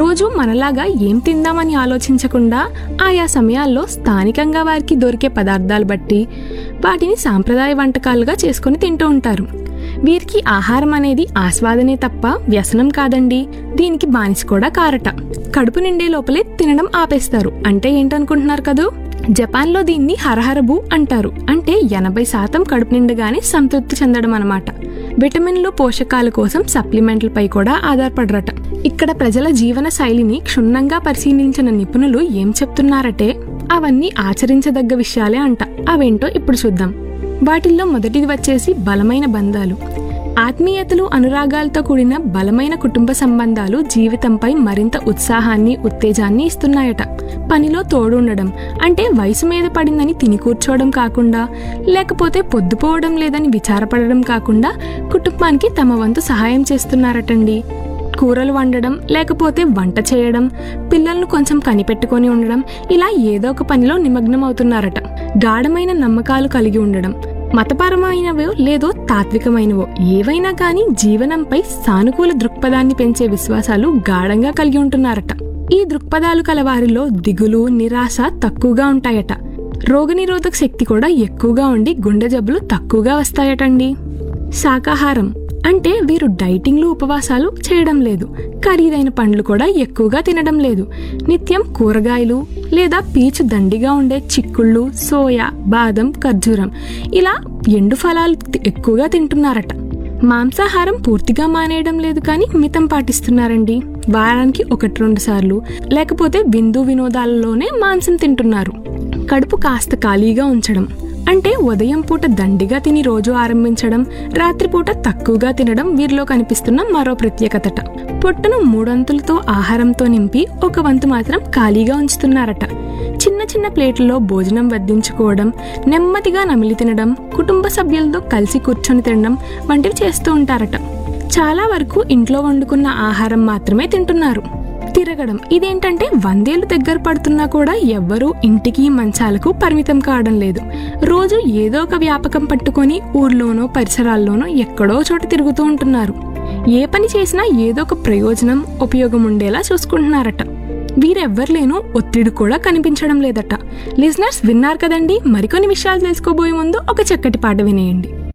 రోజు మనలాగా ఏం తిందామని ఆలోచించకుండా ఆయా సమయాల్లో స్థానికంగా వారికి దొరికే పదార్థాలు బట్టి వాటిని సాంప్రదాయ వంటకాలుగా చేసుకొని తింటూ ఉంటారు వీరికి ఆహారం అనేది ఆస్వాదనే తప్ప వ్యసనం కాదండి దీనికి బానిస కూడా కారట కడుపు నిండే లోపలే తినడం ఆపేస్తారు అంటే ఏంటనుకుంటున్నారు కదూ జపాన్లో దీన్ని హరహరబు అంటారు అంటే ఎనభై శాతం కడుపు నిండగానే సంతృప్తి చెందడం అన్నమాట విటమిన్లు పోషకాల కోసం సప్లిమెంట్లపై కూడా ఆధారపడరట ఇక్కడ ప్రజల జీవన శైలిని క్షుణ్ణంగా పరిశీలించిన నిపుణులు ఏం చెప్తున్నారటే అవన్నీ ఆచరించదగ్గ విషయాలే అంట అవేంటో ఇప్పుడు చూద్దాం వాటిల్లో మొదటిది వచ్చేసి బలమైన బంధాలు ఆత్మీయతలు అనురాగాలతో కూడిన బలమైన కుటుంబ సంబంధాలు జీవితంపై మరింత ఉత్సాహాన్ని ఉత్తేజాన్ని ఇస్తున్నాయట పనిలో తోడు ఉండడం అంటే వయసు మీద పడిందని తిని కూర్చోవడం కాకుండా లేకపోతే పొద్దుపోవడం లేదని విచారపడడం కాకుండా కుటుంబానికి తమ వంతు సహాయం చేస్తున్నారటండి కూరలు వండడం లేకపోతే వంట చేయడం పిల్లలను కొంచెం కనిపెట్టుకొని ఉండడం ఇలా ఏదో ఒక పనిలో నిమగ్నం అవుతున్నారట గాఢమైన నమ్మకాలు కలిగి ఉండడం మతపరమైనవో లేదో తాత్వికమైనవో ఏవైనా కానీ జీవనంపై సానుకూల దృక్పథాన్ని పెంచే విశ్వాసాలు గాఢంగా కలిగి ఉంటున్నారట ఈ దృక్పథాలు కల వారిలో దిగులు నిరాశ తక్కువగా ఉంటాయట రోగనిరోధక శక్తి కూడా ఎక్కువగా ఉండి గుండె జబ్బులు తక్కువగా వస్తాయటండి శాకాహారం అంటే వీరు డైటింగ్లు ఉపవాసాలు చేయడం లేదు ఖరీదైన పండ్లు కూడా ఎక్కువగా తినడం లేదు నిత్యం కూరగాయలు లేదా పీచు దండిగా ఉండే చిక్కుళ్ళు సోయా బాదం ఖర్జూరం ఇలా ఎండు ఫలాలు తి- ఎక్కువగా తింటున్నారట మాంసాహారం పూర్తిగా మానేయడం లేదు కానీ మితం పాటిస్తున్నారండి వారానికి ఒకటి రెండు సార్లు లేకపోతే విందు వినోదాలలోనే మాంసం తింటున్నారు కడుపు కాస్త ఖాళీగా ఉంచడం అంటే ఉదయం పూట దండిగా తిని రోజు ఆరంభించడం రాత్రిపూట తక్కువగా తినడం వీరిలో కనిపిస్తున్న మరో ప్రత్యేకతట పొట్టను మూడొంతులతో ఆహారంతో నింపి ఒక వంతు మాత్రం ఖాళీగా ఉంచుతున్నారట చిన్న చిన్న ప్లేట్లలో భోజనం వడ్డించుకోవడం నెమ్మదిగా నమిలి తినడం కుటుంబ సభ్యులతో కలిసి కూర్చొని తినడం వంటివి చేస్తూ ఉంటారట చాలా వరకు ఇంట్లో వండుకున్న ఆహారం మాత్రమే తింటున్నారు తిరగడం ఇదేంటంటే వందేళ్లు దగ్గర పడుతున్నా కూడా ఎవ్వరూ ఇంటికి మంచాలకు పరిమితం కావడం లేదు రోజు ఏదో ఒక వ్యాపకం పట్టుకొని ఊర్లోనో పరిసరాల్లోనో ఎక్కడో చోట తిరుగుతూ ఉంటున్నారు ఏ పని చేసినా ఏదో ఒక ప్రయోజనం ఉపయోగం ఉండేలా చూసుకుంటున్నారట వీరెవ్వరులేనూ ఒత్తిడి కూడా కనిపించడం లేదట లిజనర్స్ విన్నారు కదండి మరికొన్ని విషయాలు తెలుసుకోబోయే ముందు ఒక చక్కటి పాట వినేయండి